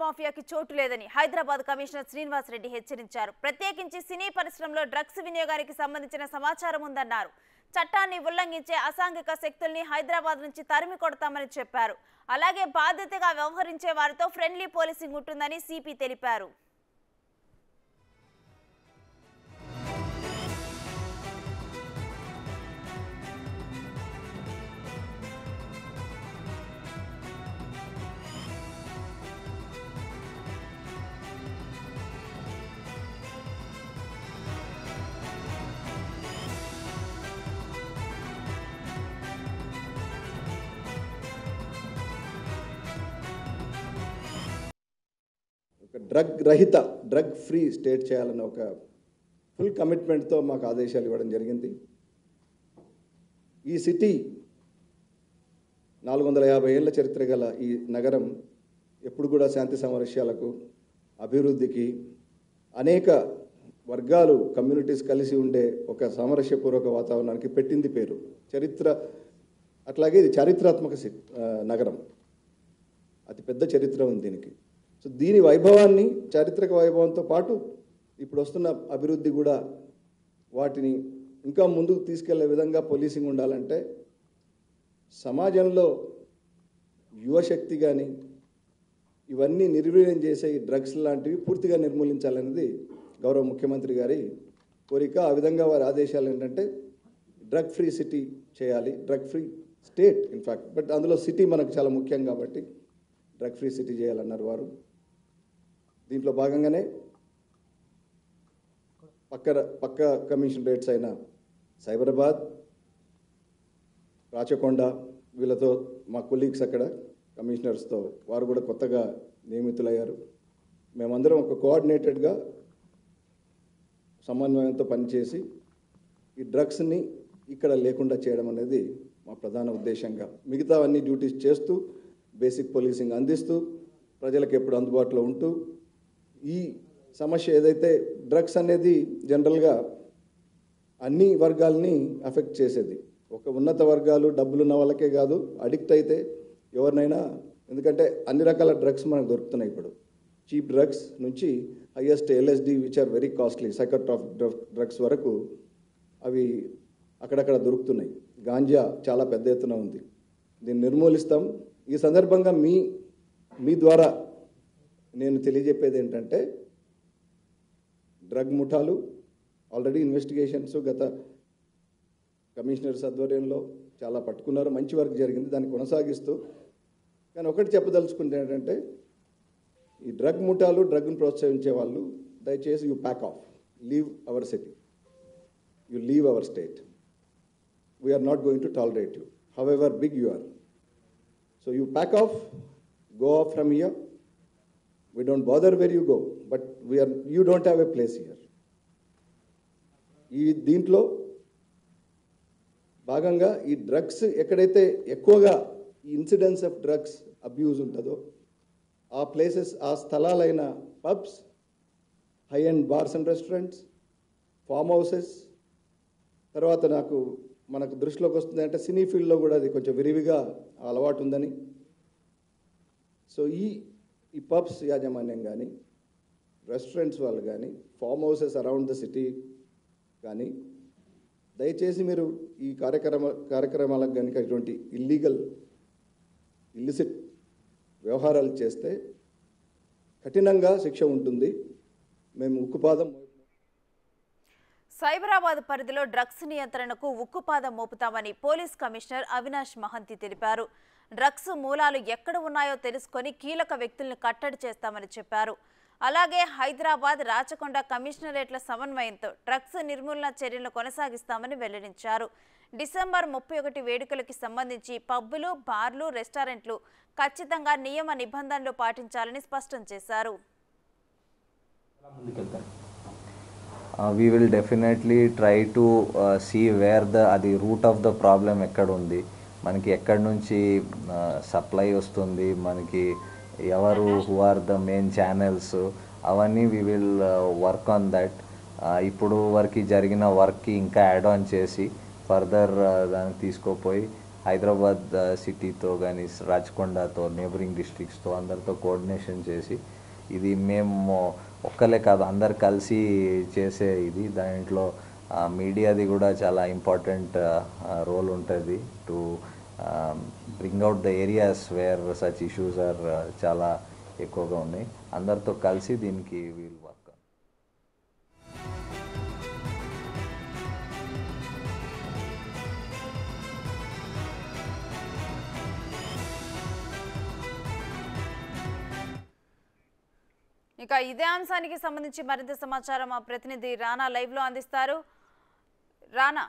మాఫియాకి చోటు లేదని హైదరాబాద్ కమిషనర్ శ్రీనివాస్ రెడ్డి హెచ్చరించారు ప్రత్యేకించి సినీ పరిశ్రమలో డ్రగ్స్ వినియోగానికి సంబంధించిన సమాచారం ఉందన్నారు చట్టాన్ని ఉల్లంఘించే అసాంఘిక శక్తుల్ని హైదరాబాద్ నుంచి తరిమి కొడతామని చెప్పారు అలాగే బాధ్యతగా వ్యవహరించే వారితో ఫ్రెండ్లీ పోలీసింగ్ ఉంటుందని సిపి తెలిపారు ఒక డ్రగ్ రహిత డ్రగ్ ఫ్రీ స్టేట్ చేయాలన్న ఒక ఫుల్ కమిట్మెంట్తో మాకు ఆదేశాలు ఇవ్వడం జరిగింది ఈ సిటీ నాలుగు వందల యాభై ఏళ్ళ చరిత్ర గల ఈ నగరం ఎప్పుడు కూడా శాంతి సామరస్యాలకు అభివృద్ధికి అనేక వర్గాలు కమ్యూనిటీస్ కలిసి ఉండే ఒక సామరస్యపూర్వక వాతావరణానికి పెట్టింది పేరు చరిత్ర అట్లాగే ఇది చారిత్రాత్మక సి ఆ, నగరం అతి పెద్ద చరిత్ర ఉంది దీనికి సో దీని వైభవాన్ని చారిత్రక వైభవంతో పాటు ఇప్పుడు వస్తున్న అభివృద్ధి కూడా వాటిని ఇంకా ముందుకు తీసుకెళ్లే విధంగా పోలీసింగ్ ఉండాలంటే సమాజంలో యువశక్తి కానీ ఇవన్నీ నిర్వీర్యం చేసే ఈ డ్రగ్స్ లాంటివి పూర్తిగా నిర్మూలించాలనేది గౌరవ ముఖ్యమంత్రి గారి కోరిక ఆ విధంగా వారి ఆదేశాలు ఏంటంటే డ్రగ్ ఫ్రీ సిటీ చేయాలి drug free state in fact but అందులో సిటీ మనకు చాలా ముఖ్యం కాబట్టి డ్రగ్ ఫ్రీ సిటీ చేయాలన్నారు వారు దీంట్లో భాగంగానే పక్క పక్క కమిషనరేట్స్ అయిన సైబరాబాద్ రాచకొండ వీళ్ళతో మా కొలీగ్స్ అక్కడ కమిషనర్స్తో వారు కూడా కొత్తగా నియమితులయ్యారు మేమందరం ఒక కోఆర్డినేటెడ్గా సమన్వయంతో పనిచేసి ఈ డ్రగ్స్ని ఇక్కడ లేకుండా చేయడం అనేది మా ప్రధాన ఉద్దేశంగా మిగతావన్నీ డ్యూటీస్ చేస్తూ బేసిక్ పోలీసింగ్ అందిస్తూ ప్రజలకు ఎప్పుడు అందుబాటులో ఉంటూ ఈ సమస్య ఏదైతే డ్రగ్స్ అనేది జనరల్గా అన్ని వర్గాల్ని అఫెక్ట్ చేసేది ఒక ఉన్నత వర్గాలు డబ్బులున్న వాళ్ళకే కాదు అడిక్ట్ అయితే ఎవరినైనా ఎందుకంటే అన్ని రకాల డ్రగ్స్ మనకు దొరుకుతున్నాయి ఇప్పుడు చీప్ డ్రగ్స్ నుంచి highest LSD which are very costly psychotropic drugs వరకు అవి అక్కడక్కడ దొరుకుతున్నాయి గాంజా చాలా పెద్ద ఎత్తున ఉంది దీన్ని నిర్మూలిస్తాం ఈ సందర్భంగా మీ మీ ద్వారా నేను తెలియజెప్పేది ఏంటంటే డ్రగ్ ముఠాలు ఆల్రెడీ ఇన్వెస్టిగేషన్స్ గత కమిషనర్స్ ఆధ్వర్యంలో చాలా పట్టుకున్నారు మంచి వర్క్ జరిగింది దాన్ని కొనసాగిస్తూ కానీ ఒకటి చెప్పదలుచుకుంటే ఏంటంటే ఈ డ్రగ్ ముఠాలు డ్రగ్ను ప్రోత్సహించే వాళ్ళు దయచేసి you pack off leave our city you leave our state we are not going to tolerate you however big you are so you pack off go off from here we don't bother where you go but we are you don't have a place here ఈ దీంట్లో భాగంగా ఈ drugs ఎక్కడైతే ఎక్కువగా ఈ incidence of drugs abuse ఉంటుందో ఆ places ఆ స్థలాలైన pubs high and bars and restaurants farm houses తర్వాత నాకు మనకు దృష్టిలోకి వస్తుంది అంటే సినీ ఫీల్డ్లో కూడా అది కొంచెం విరివిగా ఆ అలవాటు ఉందని సో ఈ ఈ పబ్స్ యాజమాన్యం కానీ రెస్టారెంట్స్ వాళ్ళు కానీ farm houses around the city కానీ దయచేసి మీరు ఈ కార్యక్రమ కార్యక్రమాలకు కనుక ఇటువంటి ఇల్లీగల్ ఇల్లిసిట్ వ్యవహారాలు చేస్తే కఠినంగా శిక్ష ఉంటుంది మేము ఉక్కుపాదం సైబరాబాద్ పరిధిలో డ్రగ్స్ నియంత్రణకు ఉక్కుపాదం మోపుతామని పోలీస్ కమిషనర్ అవినాష్ మహంతి తెలిపారు డ్రగ్స్ మూలాలు ఎక్కడ ఉన్నాయో తెలుసుకొని కీలక వ్యక్తుల్ని కట్టడి చేస్తామని చెప్పారు అలాగే హైదరాబాద్ రాచకొండ కమిషనరేట్ల సమన్వయంతో డ్రగ్స్ నిర్మూలన చర్యలు కొనసాగిస్తామని వెల్లడించారు డిసెంబర్ ముప్పై ఒకటి వేడుకలకి సంబంధించి పబ్బులు బార్లు రెస్టారెంట్లు ఖచ్చితంగా నియమ నిబంధనలు పాటించాలని స్పష్టం చేశారు we will definitely try to see where the అది రూట్ ఆఫ్ ద ప్రాబ్లం ఎక్కడ ఉంది మనకి ఎక్కడి నుంచి సప్లై వస్తుంది మనకి ఎవరు who are the main channels అవన్నీ we will work on that ఇప్పుడు వరకు జరిగిన వర్క్కి ఇంకా యాడ్ ఆన్ చేసి ఫర్దర్ దానికి తీసుకోపోయి హైదరాబాద్ సిటీతో కానీ రాచకొండతో నేబరింగ్ డిస్ట్రిక్ట్స్తో అందరితో కోఆర్డినేషన్ చేసి ఇది మేము ఒక్కలే కాదు అందరు కలిసి చేసే ఇది దాంట్లో మీడియాది కూడా చాలా ఇంపార్టెంట్ రోల్ ఉంటుంది to bring out the areas where such issues are చాలా ఎక్కువగా ఉన్నాయి అందరితో కలిసి దీనికి వీల్ వర్క్ ఇక ఇదే అంశానికి సంబంధించి మరింత సమాచారం మా ప్రతినిధి రానా లైవ్ లో అందిస్తారు రానా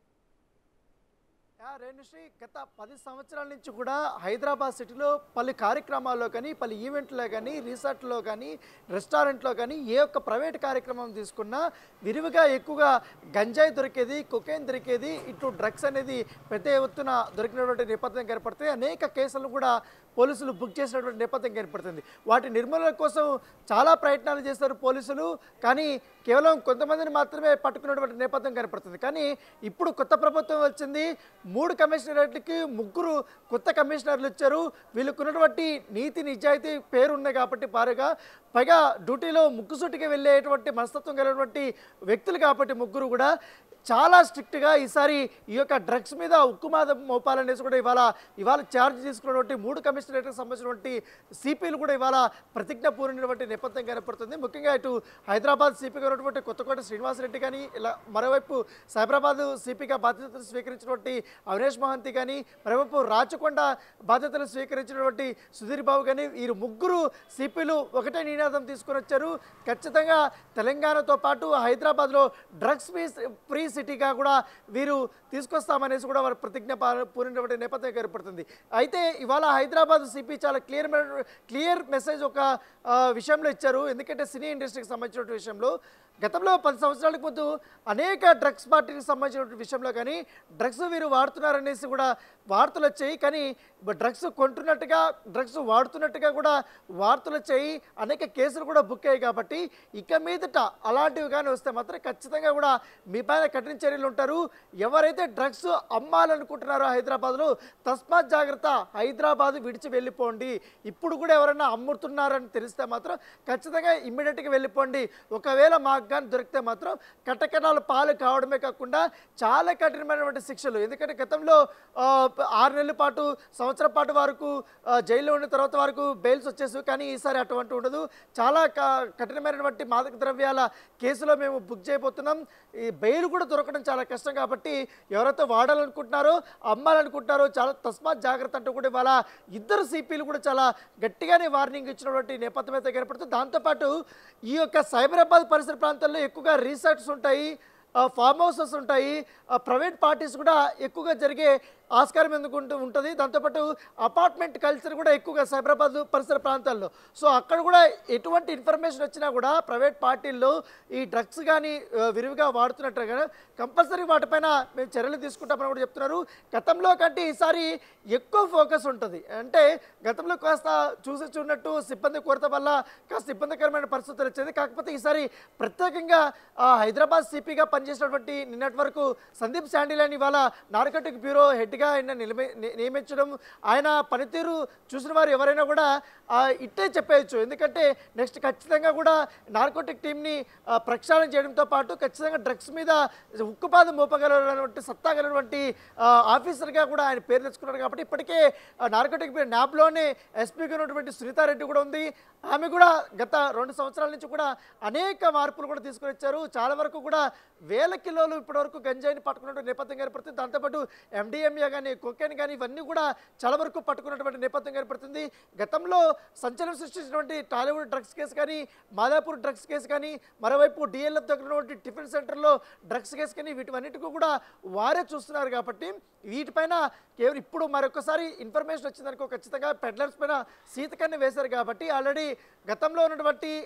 యా, రేణుశ్రీ గత పది సంవత్సరాల నుంచి కూడా హైదరాబాద్ సిటీలో పలు కార్యక్రమాల్లో కానీ పలు ఈవెంట్లో కానీ రిసార్ట్లో కానీ రెస్టారెంట్లో కానీ ఏ ఒక్క ప్రైవేట్ కార్యక్రమం తీసుకున్నా విరివిగా ఎక్కువగా గంజాయి దొరికేది కొకైన్ దొరికేది ఇటు డ్రగ్స్ అనేది పెద్ద ఎత్తున దొరికినటువంటి నేపథ్యం కనపడుతుంది అనేక కేసులు కూడా పోలీసులు బుక్ చేసినటువంటి నేపథ్యం కనపడుతుంది వాటి నిర్మూలన కోసం చాలా ప్రయత్నాలు చేస్తారు పోలీసులు కానీ కేవలం కొంతమందిని మాత్రమే పట్టుకున్నటువంటి నేపథ్యం కనపడుతుంది కానీ ఇప్పుడు కొత్త ప్రభుత్వం వచ్చింది మూడు కమిషనరేట్లకి ముగ్గురు కొత్త కమిషనర్లు ఇచ్చారు వీళ్ళకు ఉన్నటువంటి నీతి నిజాయితీ పేరు ఉన్నాయి కాబట్టి పారుగా పైగా డ్యూటీలో ముక్కుసూటికి వెళ్ళేటువంటి మనస్తత్వం కలిగినటువంటి వ్యక్తులు కాబట్టి ముగ్గురు కూడా చాలా స్ట్రిక్ట్గా ఈసారి ఈ యొక్క డ్రగ్స్ మీద ఉక్కుమాద మోపాలనేసి కూడా ఇవాళ ఇవాళ ఛార్జ్ తీసుకున్నటువంటి మూడు కమిషనరేట్కి సంబంధించినటువంటి సిపిలు కూడా ఇవాళ ప్రతిజ్ఞ పూరినటువంటి నేపథ్యం కనపడుతుంది ముఖ్యంగా ఇటు హైదరాబాద్ సిపిగా ఉన్నటువంటి కొత్తకోట శ్రీనివాసరెడ్డి కానీ ఇలా మరోవైపు సైబరాబాద్ సిపిగా బాధ్యతలు స్వీకరించినటువంటి అవినేష్ మహంతి కానీ మరోవైపు రాచకొండ బాధ్యతలు స్వీకరించినటువంటి సుధీర్ బాబు కానీ వీరు ముగ్గురు సిపిలు ఒకటే నినాదం తీసుకొని వచ్చారు ఖచ్చితంగా తెలంగాణతో పాటు హైదరాబాద్లో డ్రగ్స్ ఫ్రీ ఫ్రీ సిటీగా కూడా వీరు తీసుకొస్తామనేసి కూడా వారు ప్రతిజ్ఞ పా- పూరినటువంటి నేపథ్యం ఏర్పడుతుంది అయితే ఇవాళ హైదరాబాద్ సిపి చాలా క్లియర్ క్లియర్ మెసేజ్ ఒక ఆ, విషయంలో ఇచ్చారు ఎందుకంటే సినీ ఇండస్ట్రీకి సంబంధించిన విషయంలో గతంలో పది సంవత్సరాలకు ముందు అనేక డ్రగ్స్ పార్టీకి సంబంధించిన విషయంలో కానీ డ్రగ్స్ వీరు వాడుతున్నారనేసి కూడా వార్తలు వచ్చాయి కానీ డ్రగ్స్ కొంటున్నట్టుగా డ్రగ్స్ వాడుతున్నట్టుగా కూడా వార్తలు వచ్చాయి అనేక కేసులు కూడా బుక్ అయ్యాయి కాబట్టి ఇక మీదట అలాంటివి కానీ వస్తే మాత్రం ఖచ్చితంగా కూడా మీ పైన కఠిన చర్యలు ఉంటారు ఎవరైతే డ్రగ్స్ అమ్మాలనుకుంటున్నారో హైదరాబాద్లో తస్మాత్ జాగ్రత్త హైదరాబాద్ విడిచి వెళ్ళిపోండి ఇప్పుడు కూడా ఎవరైనా అమ్ముతున్నారని తెలిస్తే మాత్రం ఖచ్చితంగా ఇమ్మీడియట్గా వెళ్ళిపోండి ఒకవేళ మాకు కానీ దొరికితే మాత్రం కటకటాలు పాలు కావడమే కాకుండా చాలా కఠినమైనటువంటి శిక్షలు ఎందుకంటే గతంలో ఆ, ఆరు నెలల పాటు సంవత్సరం పాటు వరకు ఆ, జైల్లో ఉన్న తర్వాత వరకు బెయిల్స్ వచ్చేసి కానీ ఈసారి అటువంటి ఉండదు చాలా క- కఠినమైనటువంటి మాదక ద్రవ్యాల కేసులో మేము బుక్ చేయబోతున్నాం ఈ బెయిల్ కూడా దొరకడం చాలా కష్టం కాబట్టి ఎవరైతే వాడాలనుకుంటున్నారో అమ్మాలనుకుంటున్నారో చాలా తస్మాత్ జాగ్రత్త అంటూ కూడా ఇవాళ ఇద్దరు సిపిలు కూడా చాలా గట్టిగానే వార్నింగ్ ఇచ్చినటువంటి నేపథ్యం అయితే కనపడుతుంది దాంతోపాటు ఈ యొక్క సైబరాబాద్ పరిసర ప్రాంతాల్లో ఎక్కువగా రీసార్ట్స్ ఉంటాయి ఆ, ఫామ్ హౌసెస్ ఉంటాయి ఆ, ప్రైవేట్ పార్టీస్ కూడా ఎక్కువగా జరిగే ఆస్కారం ఎందుకు ఉంటు- ఉంటుంది దాంతోపాటు అపార్ట్మెంట్ కల్చర్ కూడా ఎక్కువగా సైబరాబాద్ పరిసర ప్రాంతాల్లో సో అక్కడ కూడా ఎటువంటి ఇన్ఫర్మేషన్ వచ్చినా కూడా ప్రైవేట్ పార్టీల్లో ఈ డ్రగ్స్ కానీ ఆ, విరివిగా వాడుతున్నట్టుగా కంపల్సరీ వాటిపైన మేము చర్యలు తీసుకుంటామని కూడా చెప్తున్నారు గతంలో కంటే ఈసారి ఎక్కువ ఫోకస్ ఉంటుంది అంటే గతంలో కాస్త చూసి చూడనట్టు సిబ్బంది కొరత వల్ల కాస్త ఇబ్బందికరమైన పరిస్థితులు వచ్చేది కాకపోతే ఈసారి ప్రత్యేకంగా ఆ, హైదరాబాద్ సిపిగా పనిచేసినటువంటి నిన్నటి వరకు సందీప్ శాండిలని ఇవాళ నార్కటిక్ బ్యూరో హెడ్గా ఆయన నిలమే- ని- నియమించడం ఆయన పనితీరు చూసిన వారు ఎవరైనా కూడా ఆ, ఇట్టే చెప్పేయచ్చు ఎందుకంటే నెక్స్ట్ ఖచ్చితంగా కూడా నార్కోటిక్ టీంని ఆ, ప్రక్షాళన చేయడంతో పాటు ఖచ్చితంగా డ్రగ్స్ మీద ఉక్కుపాదం మోపగలటువంటి సత్తా గలటువంటి ఆ, ఆఫీసర్గా కూడా ఆయన పేరు తెచ్చుకున్నారు కాబట్టి ఇప్పటికే నార్కోటిక్ న్యాబ్లోనే ఎస్పీగా ఉన్నటువంటి సునీతారెడ్డి కూడా ఉంది ఆమె కూడా గత రెండు సంవత్సరాల నుంచి కూడా అనేక మార్పులు కూడా తీసుకొని వచ్చారు చాలా వరకు కూడా వేల కిలోలు ఇప్పటివరకు గంజాయిని పట్టుకున్నటువంటి నేపథ్యం ఏర్పడుతుంది దాంతోపాటు ఎండిఎంఏ కానీ కొకెన్ కానీ ఇవన్నీ కూడా చాలా వరకు పట్టుకున్నటువంటి నేపథ్యం ఏర్పడుతుంది గతంలో సంచలనం సృష్టించినటువంటి టాలీవుడ్ డ్రగ్స్ కేసు కానీ మాదాపూర్ డ్రగ్స్ కేసు కానీ మరోవైపు డిఎల్ఎఫ్ దగ్గర ఉన్నటువంటి టిఫిన్ సెంటర్లో డ్రగ్స్ కేసు కానీ వీటివన్నిటికీ కూడా వారే చూస్తున్నారు కాబట్టి వీటిపైన కేవలం ఇప్పుడు మరొకసారి ఇన్ఫర్మేషన్ వచ్చిందనుకో ఖచ్చితంగా పెడ్లర్స్ పైన సీతకన్ను వేశారు కాబట్టి ఆల్రెడీ గతంలో ఉన్నటువంటి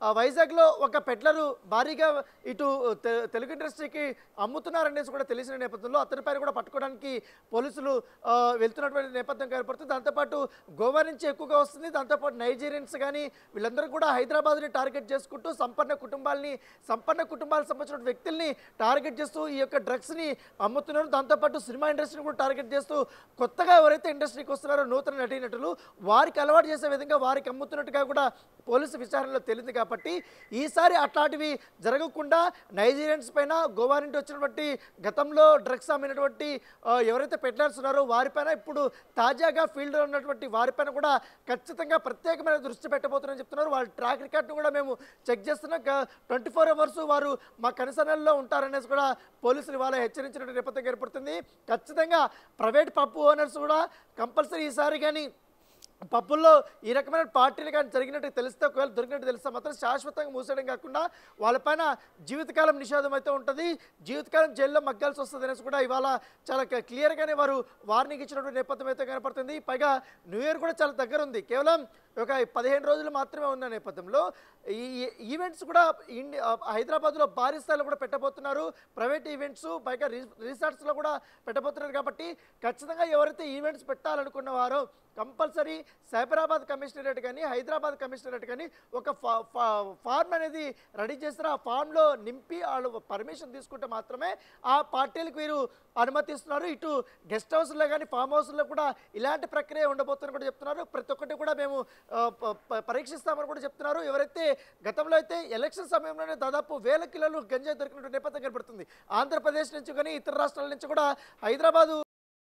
ఆ, వైజాగ్లో ఒక పెట్లరు భారీగా ఇటు తె- తెలుగు ఇండస్ట్రీకి అమ్ముతున్నారనేసి కూడా తెలిసిన నేపథ్యంలో అతనిపైన కూడా పట్టుకోవడానికి పోలీసులు ఆ, వెళ్తున్నటువంటి నేపథ్యం కనపడుతుంది దాంతోపాటు గోవా నుంచి ఎక్కువగా వస్తుంది దాంతోపాటు నైజీరియన్స్ కానీ వీళ్ళందరూ కూడా హైదరాబాద్ని టార్గెట్ చేసుకుంటూ సంపన్న కుటుంబాలని సంపన్న కుటుంబాలకు సంబంధించిన వ్యక్తుల్ని టార్గెట్ చేస్తూ ఈ యొక్క డ్రగ్స్ని అమ్ముతున్నారు దాంతోపాటు సినిమా ఇండస్ట్రీని కూడా టార్గెట్ చేస్తూ కొత్తగా ఎవరైతే ఇండస్ట్రీకి వస్తున్నారో నూతన నటీనటులు వారికి అలవాటు చేసే విధంగా వారికి అమ్ముతున్నట్టుగా కూడా పోలీసు విచారణలో తేలింది కాబట్టి ఈసారి అట్లాంటివి జరగకుండా నైజీరియన్స్ పైన గోవా నుండి వచ్చినటువంటి గతంలో డ్రగ్స్ అమ్మినటువంటి ఆ, ఎవరైతే పెట్లర్స్ ఉన్నారో వారిపైన ఇప్పుడు తాజాగా ఫీల్డ్లో ఉన్నటువంటి వారిపైన కూడా ఖచ్చితంగా ప్రత్యేకమైన దృష్టి పెట్టబోతున్నారని చెప్తున్నారు వాళ్ళ ట్రాక్ రికార్డ్ను కూడా మేము చెక్ చేస్తున్నాం ట్వంటీ ఫోర్ అవర్స్ వారు మా కనసనల్లో ఉంటారనేసి కూడా పోలీసులు ఇవాళ హెచ్చరించినట్టు నేపథ్యం ఏర్పడుతుంది ఖచ్చితంగా ప్రైవేట్ పప్పు ఓనర్స్ కూడా కంపల్సరీ ఈసారి కానీ పబ్బుల్లో ఈ రకమైన పార్టీలు కానీ జరిగినట్టు తెలిస్తే ఒకవేళ దొరికినట్టు తెలిస్తే మాత్రం శాశ్వతంగా మూసేయడం కాకుండా వాళ్ళపైన జీవితకాలం నిషేధం అయితే ఉంటుంది జీవితకాలం జైల్లో మగ్గాల్సి వస్తుంది అనేసి కూడా ఇవాళ చాలా క- క్లియర్గానే వారు వార్నింగ్ ఇచ్చినటువంటి నేపథ్యం అయితే కనపడుతుంది పైగా న్యూ ఇయర్ కూడా చాలా దగ్గర ఉంది కేవలం ఒక పదిహేను రోజులు మాత్రమే ఉన్న నేపథ్యంలో ఈ ఈ ఈవెంట్స్ కూడా ఇండి ఆ, హైదరాబాద్లో భారీ స్థాయిలో కూడా పెట్టబోతున్నారు ప్రైవేట్ ఈవెంట్స్ పైగా రీ రిసార్ట్స్లో కూడా పెట్టబోతున్నారు కాబట్టి ఖచ్చితంగా ఎవరైతే ఈవెంట్స్ పెట్టాలనుకున్న వారో కంపల్సరీ సైబరాబాద్ కమిషనరేట్ కానీ హైదరాబాద్ కమిషనరేట్ కానీ ఒక ఫా ఫా- ఫార్మ్ అనేది రెడీ చేస్తారు ఆ ఫామ్లో నింపి వాళ్ళు పర్మిషన్ తీసుకుంటే మాత్రమే ఆ పార్టీలకు వీరు అనుమతిస్తున్నారు ఇటు గెస్ట్ హౌస్లో కానీ ఫామ్ హౌస్లో కూడా ఇలాంటి ప్రక్రియ ఉండబోతుందని కూడా చెప్తున్నారు ప్రతి ఒక్కటి కూడా మేము ఆ, ప- ప- పరీక్షిస్తామని కూడా చెప్తున్నారు ఎవరైతే గతంలో అయితే ఎలక్షన్ సమయంలోనే దాదాపు వేల కిలోలు గంజాయి దొరికినట్టు నేపథ్యం కనబడుతుంది ఆంధ్రప్రదేశ్ నుంచి కానీ ఇతర రాష్ట్రాల నుంచి కూడా హైదరాబాదు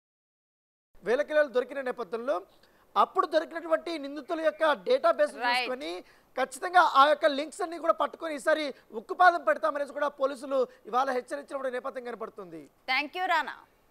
వేల కిలోలు దొరికిన నేపథ్యంలో అప్పుడు దొరికినటువంటి నిందితుల యొక్క డేటాబేస్ Right. చూసుకొని ఖచ్చితంగా ఆ యొక్క లింక్స్ అన్ని కూడా పట్టుకొని ఈసారి ఉక్కుపాదం పెడతామనేసి కూడా పోలీసులు ఇవాళ హెచ్చరించిన నేపథ్యం కనపడుతుంది థ్యాంక్ యూ రానా